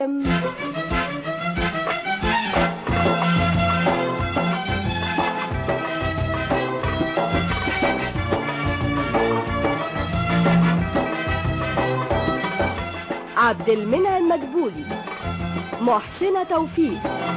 عبد المنعم مدبولي محسنة توفيق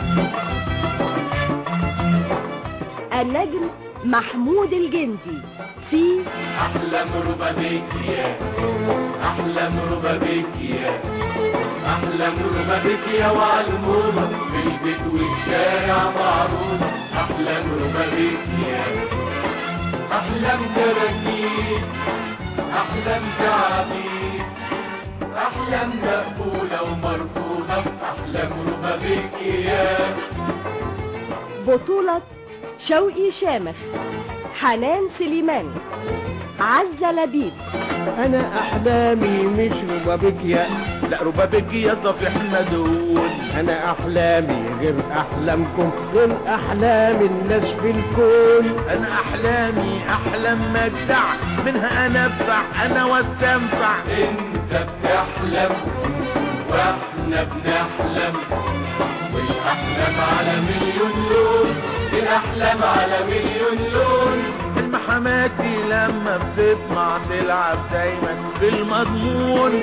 النجم محمود الجندي في أحلم ربابيك يا أحلم ربابيك يا أحلم ربابيك يا وعلمومة في البيت والشارع معروفة أحلم ربابيك يا أحلم كراكيب أحلم تعابير أحلم مقبولة ومرفوضة أحلم ربابيك يا بطولة شوقي شامخ حنان سليمان عزة لبيب انا احلامي مش ربابيكيا لا ربابيكيا صفيح مدون انا احلامي غير احلامكم غير احلام الناس في الكون انا احلامي احلام مجدع منها انفع انا واستنفع انت بتحلم واحنا بنحلم والاحلام على مليون لون الاحلام على مليون لون المحاماتي لما بتطمع تلعب دايما بالمضمون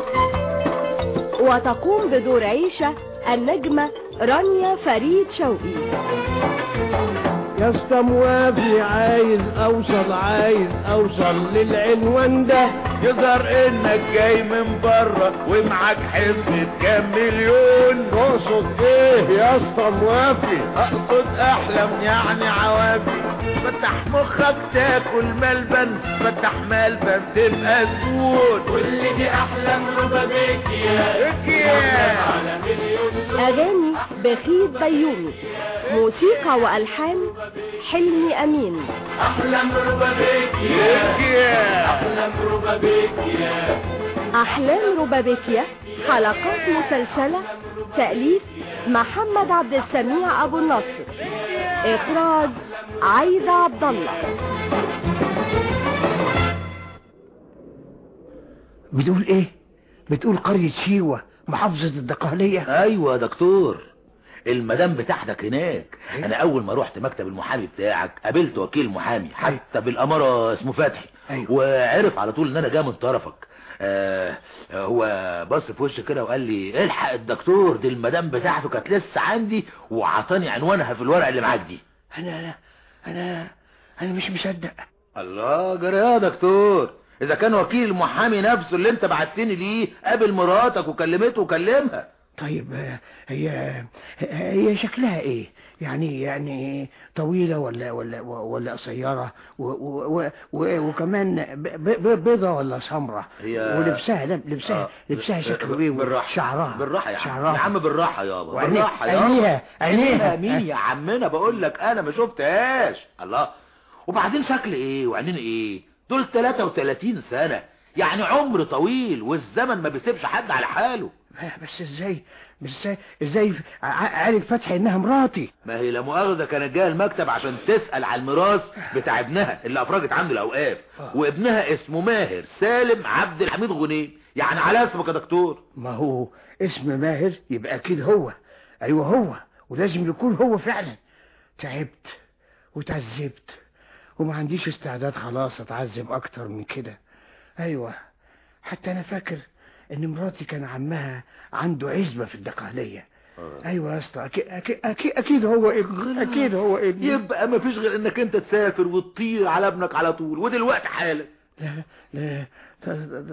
وتقوم بدور عيشة النجمة رانيا فريد شوقي يا اسطى موافي عايز اوصل عايز اوصل للعنوان ده يظهر انك جاي من بره ومعاك حزب كام مليون تقصد ايه يا اسطى موافي اقصد احلم يعني عوافي فتح مخك تاكل ملبن فتح ملبن تبقى زبون كل دي احلام ربابيك يا على مليون أغاني بخيت بيومي موسيقى وألحان حلمي أمين احلام ربابيك يا احلام ربابيك يا أحلام ربابيكيا حلقات مسلسلة تأليف محمد عبد السميع أبو النصر إخراج عايدة عبد الله بتقول ايه بتقول قرية شيوة محافظة الدقهلية ايوه يا دكتور المدام بتاعتك هناك انا اول ما رحت مكتب المحامي بتاعك قابلت وكيل محامي حتى بالاماره اسمه فتحي أيوة. وعرف على طول ان انا جاي من طرفك آه هو بص في وشي كده وقال لي الحق الدكتور دي المدام بتاعته كانت لسه عندي وعطاني عنوانها في الورقه اللي معاك دي انا انا انا مش مصدق الله جرى يا دكتور اذا كان وكيل المحامي نفسه اللي انت بعتني ليه قابل مراتك وكلمته وكلمها طيب آه، هي هي شكلها ايه يعني يعني طويلة ولا ولا ولا قصيرة و- و- و- وكمان ب- ب- بيضة ولا سمرة هي- ولبسها لب- لبسها آه، لبسها ب- شكله ب- ايه بالراحه شعرها بالراحه يا عم شعرها يا عم بالراحه يابا وعينيها- بالراحه يابا عينيها- عينيها. عينيها مين يا عمنا بقول لك انا ما شفتهاش الله وبعدين شكل ايه وعينين ايه دول 33 سنه يعني عمر طويل والزمن ما بيسيبش حد على حاله بس ازاي بس ازاي ازاي ع- عارف فتحي انها مراتي ما هي لا مؤاخذه كانت جايه المكتب عشان تسال على الميراث بتاع ابنها اللي افرجت عنده الاوقاف آه. وابنها اسمه ماهر سالم عبد الحميد غنيم يعني على اسمك يا دكتور ما هو اسم ماهر يبقى اكيد هو ايوه هو ولازم يكون هو فعلا تعبت وتعذبت وما عنديش استعداد خلاص اتعذب اكتر من كده ايوه حتى انا فاكر ان مراتي كان عمها عنده عزبة في الدقهلية ايوه يا اسطى اكيد اكيد اكيد, أكيد هو ابني اكيد هو ابني يبقى ما فيش غير انك انت تسافر وتطير على ابنك على طول ودلوقتي حالا لا لا ط-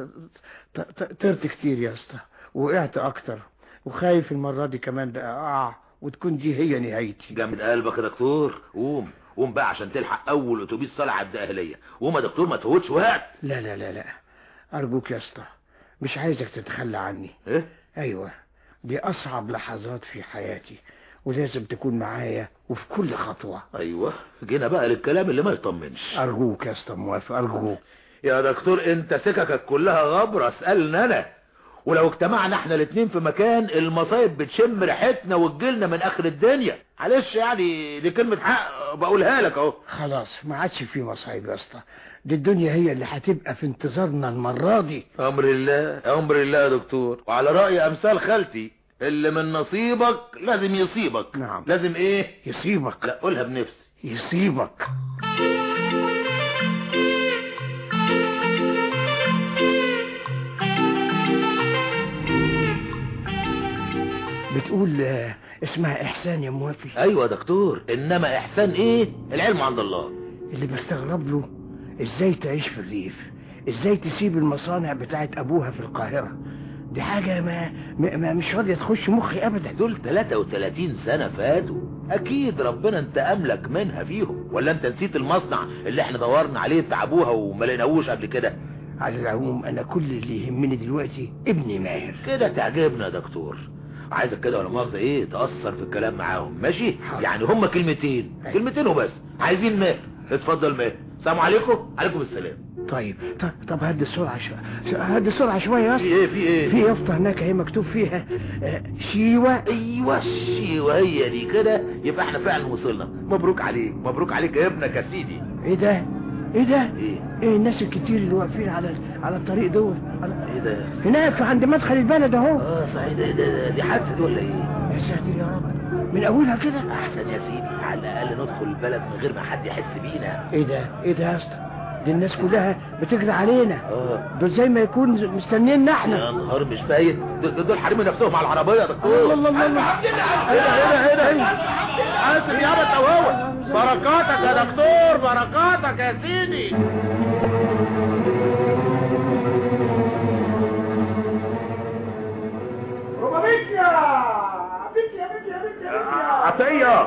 ط- ط- ط- طرت كتير يا اسطى وقعت اكتر وخايف المرة دي كمان بقى اقع وتكون دي هي نهايتي جامد قلبك يا دكتور قوم قوم بقى عشان تلحق اول اتوبيس طالع على الدقهليه قوم يا دكتور ما تفوتش وقت لا لا لا لا ارجوك يا اسطى مش عايزك تتخلى عني ايه ايوه دي اصعب لحظات في حياتي ولازم تكون معايا وفي كل خطوة ايوه جينا بقى للكلام اللي ما يطمنش ارجوك يا اسطى موافق ارجوك يا دكتور انت سككك كلها غبرة اسألنا انا ولو اجتمعنا احنا الاتنين في مكان المصايب بتشم ريحتنا وتجيلنا من اخر الدنيا معلش يعني دي كلمة حق بقولها لك اهو خلاص ما عادش في مصايب يا اسطى دي الدنيا هي اللي هتبقى في انتظارنا المرة دي امر الله امر الله يا دكتور وعلى رأي امثال خالتي اللي من نصيبك لازم يصيبك نعم. لازم ايه يصيبك لا قولها بنفسي يصيبك بتقول آه، اسمها احسان يا موافي ايوه يا دكتور انما احسان ايه العلم عند الله اللي بستغرب له ازاي تعيش في الريف ازاي تسيب المصانع بتاعت ابوها في القاهرة دي حاجة ما, ما, ما مش راضية تخش مخي ابدا دول 33 سنة فاتوا اكيد ربنا انتقم لك منها فيهم ولا انت نسيت المصنع اللي احنا دورنا عليه بتاع ابوها وما لقيناهوش قبل كده على العموم انا كل اللي يهمني دلوقتي ابني ماهر كده تعجبنا يا دكتور عايزك كده ولا مؤاخذة ايه تأثر في الكلام معاهم ماشي حاضر. يعني هم كلمتين أيوة. كلمتين وبس عايزين ماهر اتفضل ماهر السلام عليكم عليكم السلام طيب طب, طب هدي السرعة شوية هدي السرعة شوية يا في اسطى ايه في ايه في يافطة هناك اهي مكتوب فيها آه، شيوة ايوه الشيوة هي دي كده يبقى احنا فعلا وصلنا مبروك عليك مبروك عليك يا ابنك يا سيدي ايه ده ايه ده ايه ايه الناس الكتير اللي واقفين على على الطريق دول على- ايه ده هناك عند مدخل البلد اهو اه صحيح ده, ده, ده دي حادثة دي ولا ايه يا ساتر يا رب من اولها كده احسن يا سيدي على الاقل ندخل البلد من غير ما حد يحس بينا ايه ده ايه ده يا اسطى دي الناس كلها بتجري علينا اه دول زي ما يكون مستنينا احنا يا نهار مش فايت دول دول حارمين نفسهم على العربية يا دكتور الله الله الله الله هنا هنا هنا اسف يا بس هو بركاتك يا دكتور بركاتك يا سيدي عطية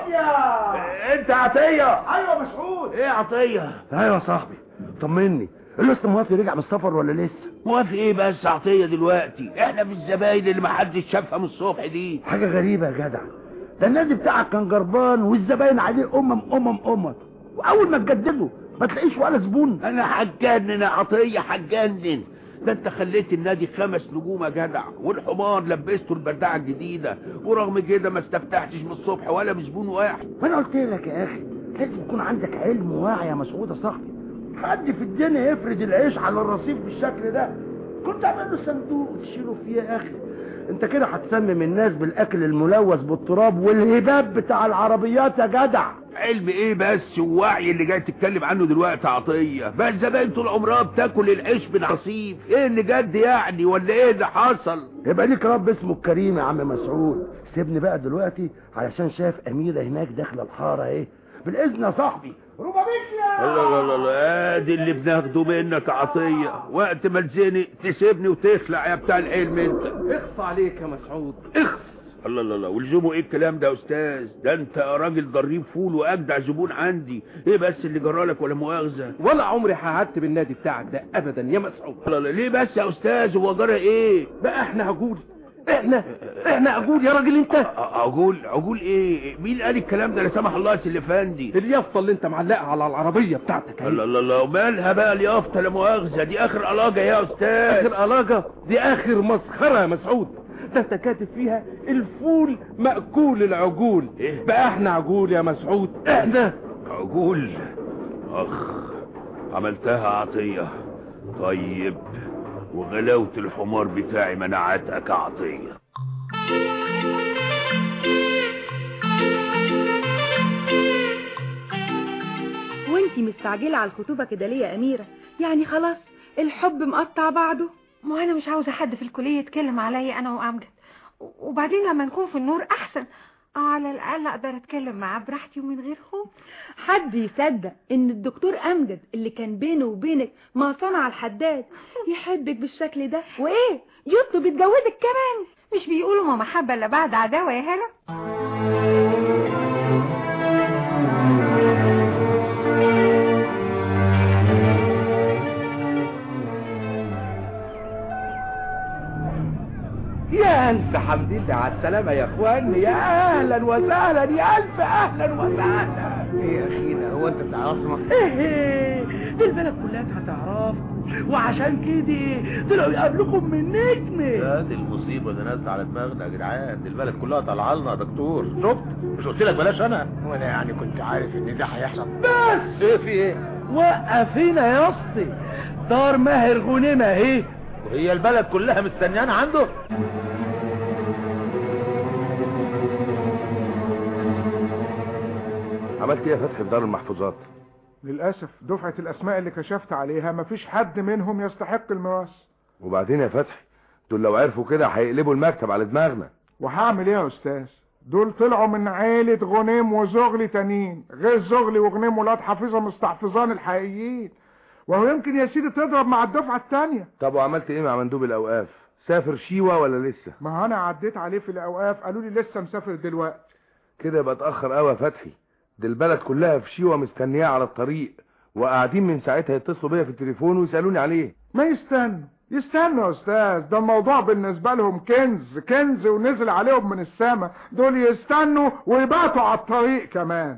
انت عطية ايوه مسعود ايه عطية ايوه يا صاحبي طمني لسه موافي رجع من السفر ولا لسه موافق ايه بس عطية دلوقتي احنا في الزباين اللي محدش شافها من الصبح دي حاجه غريبه يا جدع ده النادي بتاعك كان جربان والزباين عليه امم امم امم واول ما تجدده ما تلاقيش ولا زبون انا هتجنن يا عطيه هتجنن ده انت خليت النادي خمس نجوم يا جدع والحمار لبسته البردعه الجديده ورغم كده ما استفتحتش من الصبح ولا بزبون واحد ما انا قلت لك يا اخي لازم يكون عندك علم ووعي يا مسعود يا صاحبي حد في الدنيا يفرد العيش على الرصيف بالشكل ده كنت اعمل له صندوق وتشيله فيه يا اخي انت كده هتسمم الناس بالاكل الملوث بالتراب والهباب بتاع العربيات يا جدع علم ايه بس ووعي اللي جاي تتكلم عنه دلوقتي يا عطيه بقى الزباين طول عمرها بتاكل العيش بالعصيف ايه اللي جد يعني ولا ايه اللي حصل يبقى ليك رب اسمه الكريم يا عم مسعود سيبني بقى دلوقتي علشان شايف اميره هناك داخله الحاره ايه بالاذن يا صاحبي الله الله الله الله ادي اللي بناخده منك يا عطيه وقت ما تزنق تسيبني وتخلع يا بتاع العلم انت اخص عليك يا مسعود اخس الله الله الله ولزومه ايه الكلام ده يا استاذ ده انت يا راجل ضريب فول واجدع زبون عندي ايه بس اللي جرالك ولا مؤاخذه ولا عمري هعتب النادي بتاعك ده ابدا يا مسعود الله الله ليه بس يا استاذ هو جرى ايه بقى احنا عجول احنا احنا عجول يا راجل انت ع- عجول عجول ايه مين قال الكلام ده لا سمح الله يا سلفاندي اليافطه اللي انت معلقها على العربيه بتاعتك اهي. الله الله الله ومالها بقى اليافطه لا مؤاخذه دي اخر علاجه يا استاذ اخر علاجه دي اخر مسخره يا مسعود ده انت كاتب فيها الفول مأكول العجول إيه؟ بقى احنا عجول يا مسعود احنا عجول اخ عملتها عطيه طيب وغلاوه الحمار بتاعي منعتك يا عطيه وانتي مستعجلة على الخطوبة كده ليه يا أميرة يعني خلاص الحب مقطع بعضه ما انا مش عاوزه حد في الكليه يتكلم عليا انا وامجد وبعدين لما نكون في النور احسن على الاقل اقدر اتكلم معاه براحتي ومن غير خوف حد يصدق ان الدكتور أمجد اللي كان بينه وبينك ما صنع الحداد يحبك بالشكل ده وايه يطلب يتجوزك كمان مش بيقولوا ما محبه الا بعد عداوه يا هلا يا الف حمد لله على السلامه يا اخوان يا اهلا وسهلا يا الف اهلا وسهلا ايه يا اخينا هو انت تعرفنا ايه دي البلد كلها هتعرفكم وعشان كده طلعوا يقابلكم من نجمه يا دي المصيبة اللي نازلة على دماغنا يا جدعان دي البلد كلها طالعه لنا يا دكتور شفت مش قلت لك بلاش انا وانا يعني كنت عارف ان ده هيحصل بس ايه في ايه وقف هنا يا اسطى دار ماهر غنيمه اهي وهي البلد كلها مستنيانا عنده عملت ايه يا فتحي في دار المحفوظات للأسف دفعة الأسماء اللي كشفت عليها مفيش حد منهم يستحق الميراث وبعدين يا فتحي دول لو عرفوا كده هيقلبوا المكتب على دماغنا وهعمل ايه يا أستاذ دول طلعوا من عيلة غنيم وزغلي تانيين غير زغلي وغنيم ولاد حفيظة مستحفظان الحقيقيين وهو يمكن يا سيدي تضرب مع الدفعة التانية طب وعملت ايه مع مندوب الاوقاف سافر شيوة ولا لسه ما انا عديت عليه في الاوقاف قالوا لي لسه مسافر دلوقتي كده يبقى اتاخر قوي يا فتحي دي البلد كلها في شيوة مستنياه على الطريق وقاعدين من ساعتها يتصلوا بيا في التليفون ويسالوني عليه ما يستنوا يستنوا يا استاذ ده الموضوع بالنسبة لهم كنز كنز ونزل عليهم من السماء دول يستنوا ويباتوا على الطريق كمان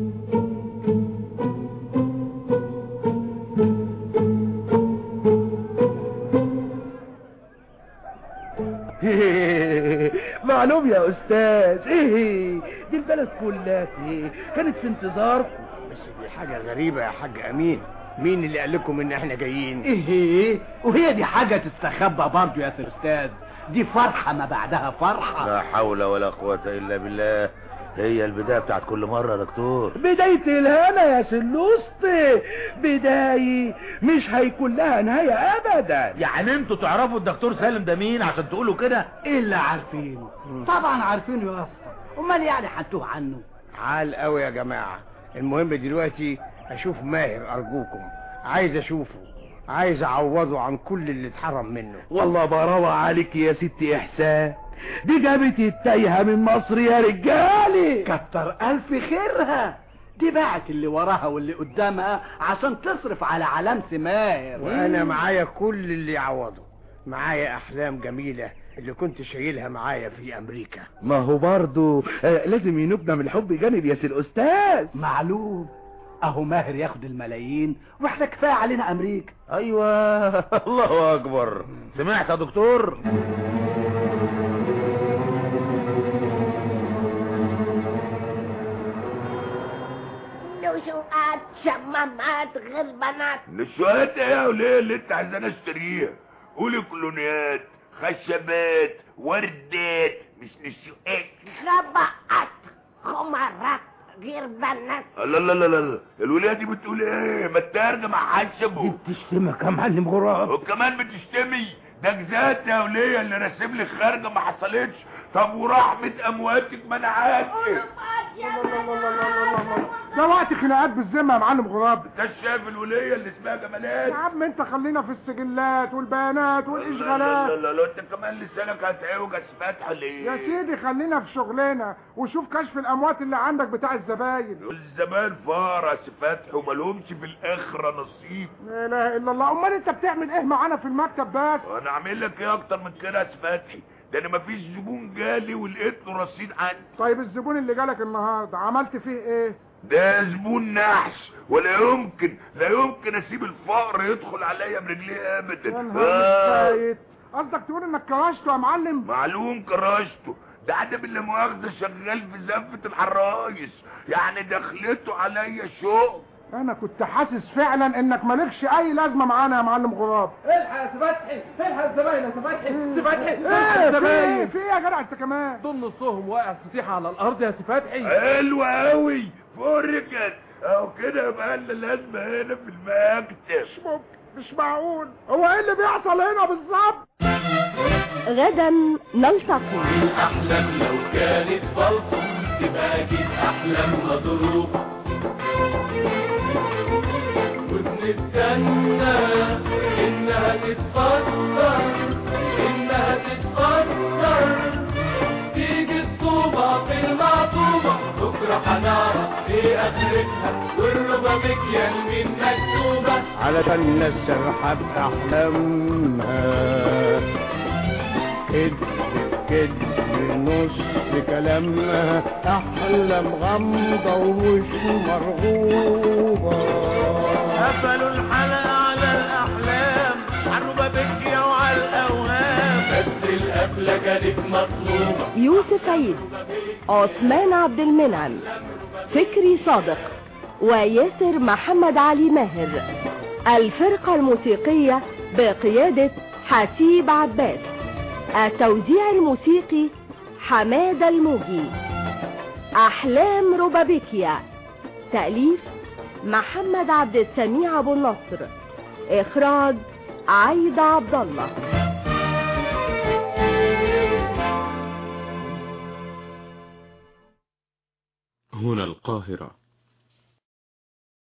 معلوم يا استاذ ايه دي البلد كلها ايه كانت في انتظاركم بس دي حاجة غريبة يا حاج أمين مين اللي قال لكم إن إحنا جايين؟ ايه وهي دي حاجة تستخبى برضو يا سي استاذ دي فرحة ما بعدها فرحة لا حول ولا قوة الا بالله هي البداية بتاعت كل مرة يا دكتور بداية الهنا يا سلوسطي بداية مش هيكون لها نهاية ابدا يعني انتوا تعرفوا الدكتور سالم ده مين عشان تقولوا كده ايه اللي عارفينه طبعا عارفينه يا اسطى امال يعني هنتوه عنه عال قوي يا جماعة المهم دلوقتي أشوف ماهر أرجوكم عايز أشوفه عايز أعوضه عن كل اللي اتحرم منه والله براوة عليك يا ست احسان دي جابت التايهة من مصر يا رجالي كتر الف خيرها دي باعت اللي وراها واللي قدامها عشان تصرف على علامة ماهر وأنا معايا كل اللي يعوضه معايا أحلام جميلة اللي كنت شايلها معايا في أمريكا ما هو برضو آه لازم ينوبنا من الحب جانب يا سي الاستاذ معلوم اهو ماهر ياخد الملايين واحنا كفايه علينا امريكا ايوه الله اكبر سمعت يا دكتور نشوءات شمامات غربانات نشوات ايه يا وليه اللي انت عايزانا اشتريها قولي كلونيات خشبات وردات مش نشوءات غباءات خمرات غربانات لا لا لا لا الولايه دي بتقول ايه ما تترجم حسبه بتشتمك يا معلم غراب وكمان بتشتمي ده جزات يا وليه اللي راسم لي خارجه ما حصلتش طب ورحمه امواتك ما انا عارف ده وقت خناقات بالذمة يا معلم غراب انت شايف الوليه اللي اسمها جمالات يا عم انت خلينا في السجلات والبيانات لا والاشغالات لا لا انت كمان لسانك هتعوج فتح ليه يا سيدي خلينا في شغلنا وشوف كشف الاموات اللي عندك بتاع الزباين الزمان فارس فتح ومالهمش في الاخره نصيب لا اله الا الله امال انت بتعمل ايه معانا في المكتب بس وانا اعمل لك ايه اكتر من كده يا فتحي ده انا مفيش زبون جالي ولقيت له رصيد عندي طيب الزبون اللي جالك النهارده عملت فيه ايه ده زبون نحس ولا يمكن لا يمكن اسيب الفقر يدخل عليا برجليه ابدا يا نهار متفايت قصدك تقول انك كرشته يا معلم معلوم كرشته ده عدم اللي مؤاخذه شغال في زفه الحرايس يعني دخلته عليا شغل انا كنت حاسس فعلا انك مالكش اي لازمه معانا يا معلم غراب الحق يا فتحي الحق الزباين يا فتحي فتحي ايه الحق في ايه الزباين في ايه يا جدع انت كمان دول نصهم واقع سطيحة على الارض يا فتحي حلو قوي فرجت اهو كده يبقى لنا لازمه هنا في المكتب مش ممكن مش معقول هو ايه اللي بيحصل هنا بالظبط غدا نلتقي أحلام لو كانت بلطم تبقى أكيد أحلام مضروبة وبنستنى إنها تتفطر إنها تتفطر تيجي الطوبة في المعطوبة بكرة هنعرف إيه آخرتها والربا مكيال من مكتوبة علشان نسرحب أحلامها كد كد نص كلامها أحلام غامضة ومش مرغوبة قفلوا الحلقة على الأحلام عالربا بكيا وعلى الأوهام بس القفلة كانت مطلوبة يوسف عيد عثمان عبد المنعم فكري صادق وياسر محمد علي ماهر الفرقة الموسيقية بقيادة حسيب عباس التوزيع الموسيقي حماد الموجي أحلام ربابيكيا تأليف محمد عبد السميع أبو النصر إخراج عايدة عبد الله هنا القاهرة